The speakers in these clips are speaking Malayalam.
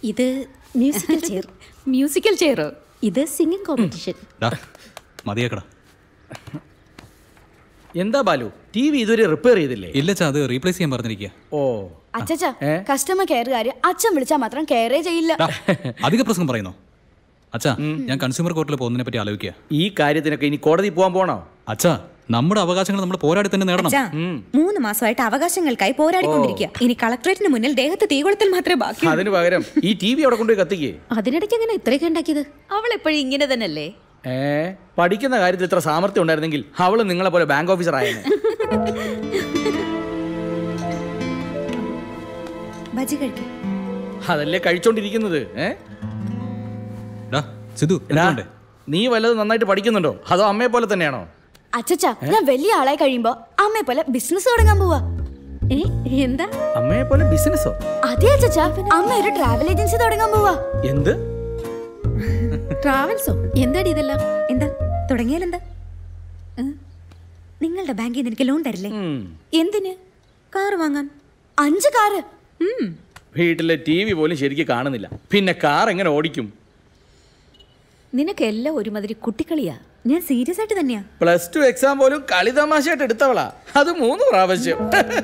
ഇത് മ്യൂസിക്കൽ ചെയർ മ്യൂസിക്കൽ ചെയറോ ഇത് സിംഗിങ് കോമ്പറ്റീഷൻ ഡാ മതിയാക്കടാ എന്താ ബാലു ടി വി ഇതുവരെ റിപ്പയർ ചെയ്തില്ലേ ഇല്ല ചാ അത് റീപ്ലേസ് ചെയ്യാൻ പറഞ്ഞിരിക്കുക ഓ അച്ഛച്ച കസ്റ്റമർ കെയറുകാര് അച്ഛൻ വിളിച്ചാൽ മാത്രം കെയറേ ചെയ്യില്ല ഡാ, അധിക പ്രസംഗം പറയുന്നോ അച്ഛാ ഞാൻ കൺസ്യൂമർ കോർട്ടിൽ പോകുന്നതിനെ പറ്റി ആലോചിക്കുക ഈ കാര്യത്തിനൊക്കെ ഇനി കോടതി പോകാൻ പോണോ അച്ഛാ നമ്മുടെ അവകാശങ്ങൾ നമ്മൾ പോരാടി തന്നെ നേടണം അച്ഛാ, മൂന്ന് മാസമായിട്ട് അവകാശങ്ങൾക്കായി പോരാടിക്കൊണ്ടിരിക്കുക ഇനി കളക്ടറേറ്റിന് മുന്നിൽ ദേഹത്ത് തീകൊളുത്തൽ മാത്രമേ ബാക്കി അതിന് പകരം ഈ ടി വി അവിടെ കൊണ്ടുപോയി കത്തിക്കേ അതിനിടയ്ക്ക് എങ്ങനെ ഇത്രയൊക്കെ ഉണ്ടാക്കിയത് അവൾ എപ്പോഴും ഇങ്ങനെ തന്നെയല്ലേ ഏ പഠിക്കുന്ന കാര്യത്തിൽ ഇത്ര സാമർത്ഥ്യം ഉണ്ടായിരുന്നെങ്കിൽ അവള് നിങ്ങളെ പോലെ ബാങ്ക് ഓഫീസർ ആയേനെ ബജി കഴിക്കും അതല്ലേ കഴിച്ചോണ്ടിരിക്കുന്നത് ഏ ഡാ സിധു എടാ, എന്തുകൊണ്ടേ നീ വല്ലതും നന്നായിട്ട് പഠിക്കുന്നുണ്ടോ അതോ അമ്മയെ പോലെ തന്നെയാണോ അച്ഛച്ച ഞാൻ വലിയ ആളായി കഴിയുമ്പോ അമ്മയെ പോലെ ബിസിനസ് തുടങ്ങാൻ പോവാ ഏ എന്താ അമ്മയെ പോലെ ബിസിനസ്സോ അതെ അച്ഛച്ച അമ്മ ഒരു ട്രാവൽ ഏജൻസി തുടങ്ങാൻ പോവാ എന്ത് ട്രാവൽസോ എന്താടി ഇതെല്ലാം എന്താ തുടങ്ങിയാലെന്താ ഏ? നിങ്ങളുടെ ബാങ്കിൽ നിന്ന് എനിക്ക് ലോൺ തരില്ലേ ഉം. എന്തിന് കാർ വാങ്ങാൻ അഞ്ച് കാറ് വീട്ടിലെ ടി വി പോലും ശരിക്കും കാണുന്നില്ല പിന്നെ കാർ എങ്ങനെ ഓടിക്കും നിനക്കെല്ലാം ഒരുമാതിരി കുട്ടിക്കളിയാ ഞാൻ സീരിയസ് ആയിട്ട് തന്നെയാ പ്ലസ് ടു എക്സാം പോലും കളി തമാശയായിട്ട് എടുത്തവളാ അത് മൂന്ന് പ്രാവശ്യം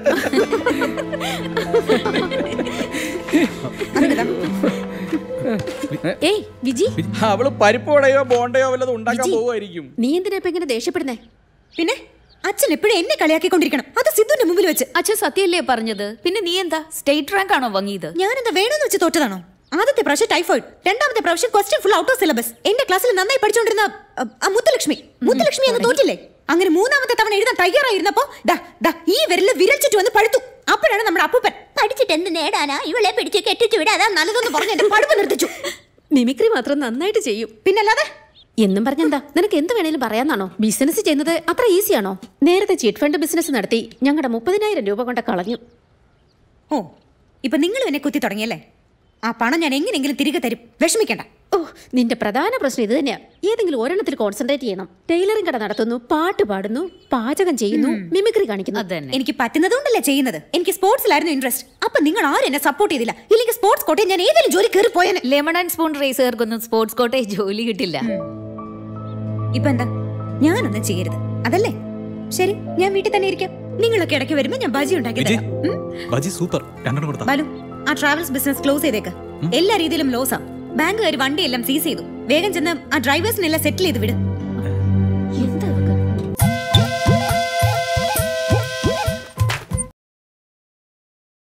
ഏയ് വിജി അവള് പരിപ്പോടയോ ബോണ്ടയോ വല്ലതും ഉണ്ടാക്കാൻ പോവുമായിരിക്കും നീ എന്തിനാ ഇപ്പൊ ഇങ്ങനെ ദേഷ്യപ്പെടുന്നേ പിന്നെ അച്ഛൻ എപ്പോഴും എന്നെ കളിയാക്കിക്കൊണ്ടിരിക്കണം അത് സിദ്ധുവിന്റെ മുമ്പിൽ വെച്ച് അച്ഛൻ സത്യല്ലേ പറഞ്ഞത് പിന്നെ നീ എന്താ സ്റ്റേറ്റ് റാങ്ക് ആണോ വാങ്ങിയത് ഞാനെന്താ വേണമെന്ന് വെച്ച് തോറ്റതാണോ ആദ്യത്തെ പ്രാവശ്യം ടൈഫോയിഡ് രണ്ടാമത്തെ പ്രാവശ്യം question full out of syllabus എന്റെ ക്ലാസ്സിൽ നന്നായി പഠിച്ചുകൊണ്ടിരുന്ന അ, ആ മുത്തുലക്ഷ്മി മുത്തുലക്ഷ്മി എന്ന് തോറ്റില്ലേ അങ്ങനെ മൂന്നാമത്തെ തവണ എഴുതാൻ തയ്യാറായിരുന്നപ്പോ ദാ ദാ ഈ വിരലിൽ വിരൽ ചുറ്റി വന്ന് പഴുത്തു അപ്പോഴാണ് നമ്മുടെ അപ്പൂപ്പൻ പഠിച്ചിട്ട് എന്ത് നേടാനാ ഇവളെ പിടിച്ച് കെട്ടിച്ചു വിടാ നല്ലതെന്ന് പറഞ്ഞ് എന്റെ പഠിപ്പ് നിർത്തിച്ചു മിമിക്രി മാത്രം നന്നായിട്ട് ചെയ്യും പിന്നല്ലാതെ എന്നും പറഞ്ഞെന്താ നിനക്ക് എന്ത് വേണേലും പറയാന്നാണോ ബിസിനസ് ചെയ്യുന്നത് അത്ര ഈസിയാണോ നേരത്തെ ചിറ്റ് ഫണ്ട് ബിസിനസ് നടത്തി ഞങ്ങളുടെ മുപ്പതിനായിരം രൂപ കൊണ്ട് കളഞ്ഞു ഓ ഇപ്പൊ നിങ്ങളും എന്നെ കുത്തി തുടങ്ങിയല്ലേ ആ പണം ഞാൻ എങ്ങനെയെങ്കിലും തിരികെ തരും വിഷമിക്കണ്ട ഓ നിന്റെ പ്രധാന പ്രശ്നം ഇത് തന്നെയാ ഏതെങ്കിലും ഒരെണ്ണത്തിൽ കോൺസെൻട്രേറ്റ് ചെയ്യണം ടൈലറിംഗ് കട നടത്തുന്നു പാട്ട് പാടുന്നു പാചകം ചെയ്യുന്നു മിമിക്രി കാണിക്കുന്നു അതന്നെ എനിക്ക് പറ്റുന്നതുകൊണ്ടല്ലേ ചെയ്യുന്നത് എനിക്ക് സ്പോർട്സിലായിരുന്നു ഇൻട്രസ്റ്റ് അപ്പൊ നിങ്ങൾ ആരും എന്നെ സപ്പോർട്ട് ചെയ്തില്ല ഇല്ലെങ്കിൽ സ്പോർട്സ് കോട്ടയിൽ ഞാൻ ഏതെങ്കിലും ജോലി കയറി പോയേനെ ലെമൺ ആൻഡ് സ്പൂൺ റേസുകാർക്കൊന്നും സ്പോർട്സ് കോട്ടയിൽ ജോലി കിട്ടില്ല ഇപ്പൊ എന്താ ഞാനൊന്നും ചെയ്യരുത് അതല്ലേ ശരി ഞാൻ വീട്ടിൽ തന്നെ ഇരിക്കാം നിങ്ങളൊക്കെ ഇടയ്ക്ക് വരുമ്പോ ഞാൻ ബജി ഉണ്ടാക്കി വിജി തരാം ഉം? ബജി സൂപ്പർ രണ്ടെണ്ണം കൊടുത്താ ബാലു ആ ട്രാവൽസ് ബിസിനസ് ക്ലോസ് ചെയ്തേക്ക് എല്ലാ രീതിയിലും ലോസാ ബാങ്കുകാർ വണ്ടിയെല്ലാം സീസ് ചെയ്തു വേഗം ചെന്ന് ആ ഡ്രൈവേഴ്സിനെല്ലാം സെറ്റിൽ ചെയ്ത് വിട്